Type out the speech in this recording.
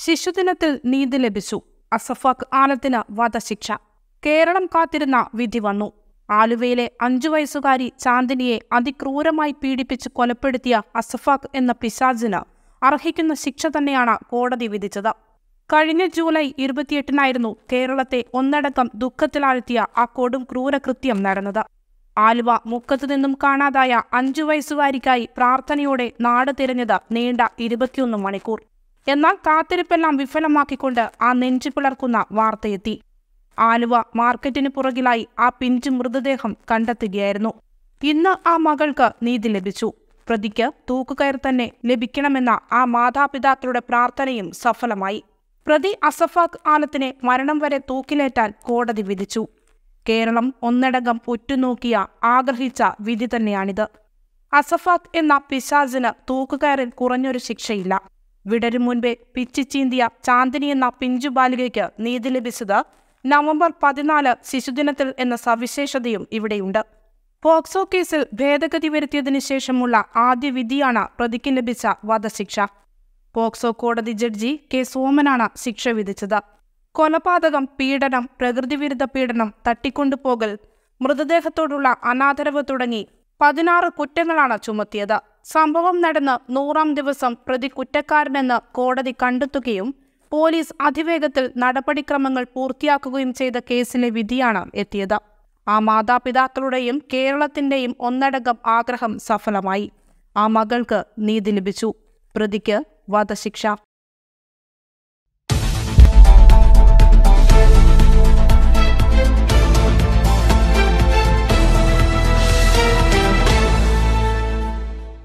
ശിശുദിനത്തിൽ നീതി ലഭിച്ചു അസഫാഖ് ആലത്തിന് വധശിക്ഷ കേരളം കാത്തിരുന്ന വിധി വന്നു ആലുവയിലെ അഞ്ചു വയസ്സുകാരി ചാന്ദിനിയെ അതിക്രൂരമായി പീഡിപ്പിച്ച് കൊലപ്പെടുത്തിയ അസഫാഖ് എന്ന പിശാജിന് അർഹിക്കുന്ന ശിക്ഷ തന്നെയാണ് കോടതി വിധിച്ചത് കഴിഞ്ഞ ജൂലൈ ഇരുപത്തിയെട്ടിനായിരുന്നു കേരളത്തെ ഒന്നടക്കം ദുഃഖത്തിലാഴ്ത്തിയ ആ കൊടും ക്രൂരകൃത്യം നടന്നത് ആലുവ മുക്കത്തു നിന്നും കാണാതായ അഞ്ചു വയസ്സുകാരിക്കായി പ്രാർത്ഥനയോടെ നാട് തിരഞ്ഞത് നീണ്ട ഇരുപത്തിയൊന്ന് മണിക്കൂർ എന്നാൽ കാത്തിരിപ്പെല്ലാം വിഫലമാക്കിക്കൊണ്ട് ആ നെഞ്ചു പിളർക്കുന്ന വാർത്തയെത്തി ആലുവ മാർക്കറ്റിന് പുറകിലായി ആ പിഞ്ചു മൃതദേഹം കണ്ടെത്തുകയായിരുന്നു ഇന്ന് ആ മകൾക്ക് നീതി ലഭിച്ചു പ്രതിക്ക് തൂക്കുകയർ തന്നെ ലഭിക്കണമെന്ന ആ മാതാപിതാക്കളുടെ പ്രാർത്ഥനയും സഫലമായി പ്രതി അസഫാഖ് ആലത്തിനെ മരണം വരെ തൂക്കിലേറ്റാൻ കോടതി വിധിച്ചു കേരളം ഒന്നടങ്കം ഉറ്റുനോക്കിയ ആഗ്രഹിച്ച വിധി തന്നെയാണിത് അസഫാഖ് എന്ന പിശാജിന് തൂക്കുകയറിൽ കുറഞ്ഞൊരു ശിക്ഷയില്ല വിടരും മുൻപേ പിച്ചിച്ചീന്തിയ ചാന്ദിനി എന്ന പിഞ്ചു ബാലികയ്ക്ക് നീതി ലഭിച്ചത് നവംബർ പതിനാല് ശിശുദിനത്തിൽ എന്ന സവിശേഷതയും ഇവിടെയുണ്ട് പോക്സോ കേസിൽ ഭേദഗതി വരുത്തിയതിനു ശേഷമുള്ള ആദ്യ വിധിയാണ് പ്രതിക്ക് ലഭിച്ച വധശിക്ഷ പോക്സോ കോടതി ജഡ്ജി കെ സോമനാണ് ശിക്ഷ വിധിച്ചത് കൊലപാതകം പീഡനം പ്രകൃതിവിരുദ്ധ പീഡനം തട്ടിക്കൊണ്ടുപോകൽ മൃതദേഹത്തോടുള്ള അനാദരവ് തുടങ്ങി പതിനാറ് കുറ്റങ്ങളാണ് ചുമത്തിയത് സംഭവം നടന്ന് നൂറാം ദിവസം പ്രതി കുറ്റക്കാരനെന്ന് കോടതി കണ്ടെത്തുകയും പോലീസ് അതിവേഗത്തിൽ നടപടിക്രമങ്ങൾ പൂർത്തിയാക്കുകയും ചെയ്ത കേസിലെ വിധിയാണ് എത്തിയത് ആ മാതാപിതാക്കളുടെയും കേരളത്തിന്റെയും ഒന്നടങ്കം ആഗ്രഹം സഫലമായി ആ മകൾക്ക് നീതി ലഭിച്ചു പ്രതിക്ക് വധശിക്ഷ